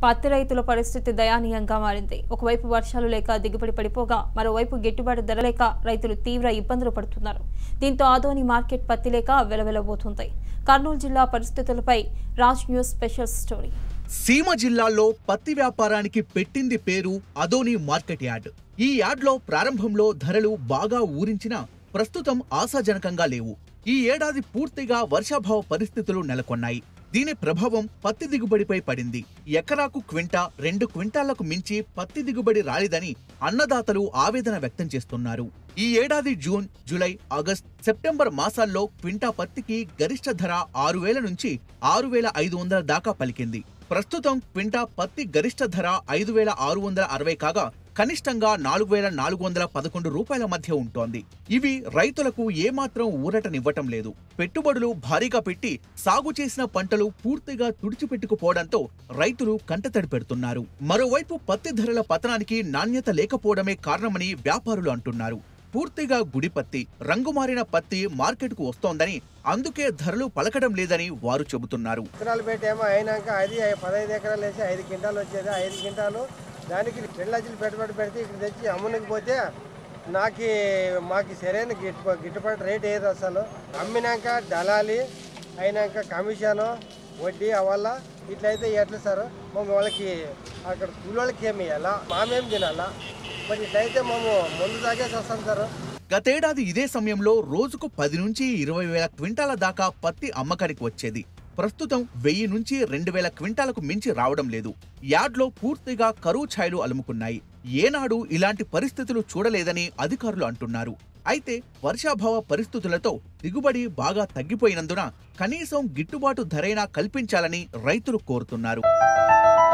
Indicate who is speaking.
Speaker 1: పత్తి రైతుల పరిస్థితి దయానీయంగా మారింది ఒకవైపు వర్షాలు లేక దిగుబడి పడిపోగా మరోవైపు గిట్టుబాటు ధర లేక రైతులు తీవ్ర ఇబ్బందులు పడుతున్నారు దీంతో ఆదోని మార్కెట్ పత్తి లేక వెలవెలబోతుంది కర్నూలు జిల్లా పరిస్థితులపై రాజ్ న్యూస్ స్పెషల్ స్టోరీ
Speaker 2: సీమ జిల్లాలో పత్తి వ్యాపారానికి పెట్టింది పేరు అదోని మార్కెట్ యార్డ్ ఈ యార్డ్లో ప్రారంభంలో ధరలు బాగా ఊరించినా ప్రస్తుతం ఆశాజనకంగా లేవు ఈ ఏడాది పూర్తిగా వర్షాభావ పరిస్థితులు నెలకొన్నాయి దీని ప్రభావం పత్తి దిగుబడిపై పడింది ఎకరాకు క్వింటా రెండు క్వింటాలకు మించి పత్తి దిగుబడి రాలేదని అన్నదాతలు ఆవేదన వ్యక్తం చేస్తున్నారు ఈ ఏడాది జూన్ జూలై ఆగస్ట్ సెప్టెంబర్ మాసాల్లో క్వింటా పత్తికి గరిష్ట ధర ఆరు వేల నుంచి ఆరు వేల ఐదు వందల దాకా పలికింది ప్రస్తుతం క్వింటా పత్తి గరిష్ట ధర ఐదు వేల ఆరు వందల అరవై కాగా కనిష్టంగా నాలుగు వేల నాలుగు వందల పదకొండు రూపాయల మధ్య ఉంటోంది ఇవి రైతులకు ఏమాత్రం ఊరటనివ్వటం లేదు పెట్టుబడులు భారీగా పెట్టి సాగు చేసిన పంటలు పూర్తిగా తుడిచిపెట్టుకుపోవడంతో రైతులు కంటతడి పెడుతున్నారు మరోవైపు పత్తి ధరల పతనానికి నాణ్యత లేకపోవడమే కారణమని వ్యాపారులు అంటున్నారు పూర్తిగా గుడి పత్తి రంగుమారిన పత్తి మార్కెట్కు వస్తోందని అందుకే ధరలు పలకడం లేదని వారు చెబుతున్నారు
Speaker 3: ఎకరాలు పెట్టేమో అయినాక అది పదహైదు ఎకరాలు వేసి ఐదు క్వింటాలు వచ్చేది ఐదు క్వింటాలు దానికి రెండు లక్షలు పెట్టుబడి పెడితే ఇక్కడ తెచ్చి అమ్మునికి పోతే నాకు మాకు సరైన గిట్టు గిట్టుబాటు రేట్ ఏది అసలు అమ్మినాక దళాలి అయినాక కమిషను వడ్డీ అవల్ల ఇట్లయితే ఎట్లా సార్ మేము వాళ్ళకి అక్కడ కూలోళ్ళకి ఏమి ఇవ్వాలా మామేం తినాలా మరి ఇట్లయితే మేము ముందు తాగేసి వస్తాం సార్
Speaker 2: గతేడాది ఇదే సమయంలో రోజుకు పది నుంచి ఇరవై వేల క్వింటాల దాకా పత్తి అమ్మకానికి వచ్చేది ప్రస్తుతం వెయ్యి నుంచి రెండు వేల క్వింటాలకు మించి రావడం లేదు యార్డ్లో పూర్తిగా కరువు ఛాయలు అలుముకున్నాయి ఏనాడు ఇలాంటి పరిస్థితులు చూడలేదని అధికారులు అంటున్నారు అయితే వర్షాభావ పరిస్థితులతో దిగుబడి బాగా తగ్గిపోయినందున కనీసం గిట్టుబాటు ధరైనా కల్పించాలని రైతులు కోరుతున్నారు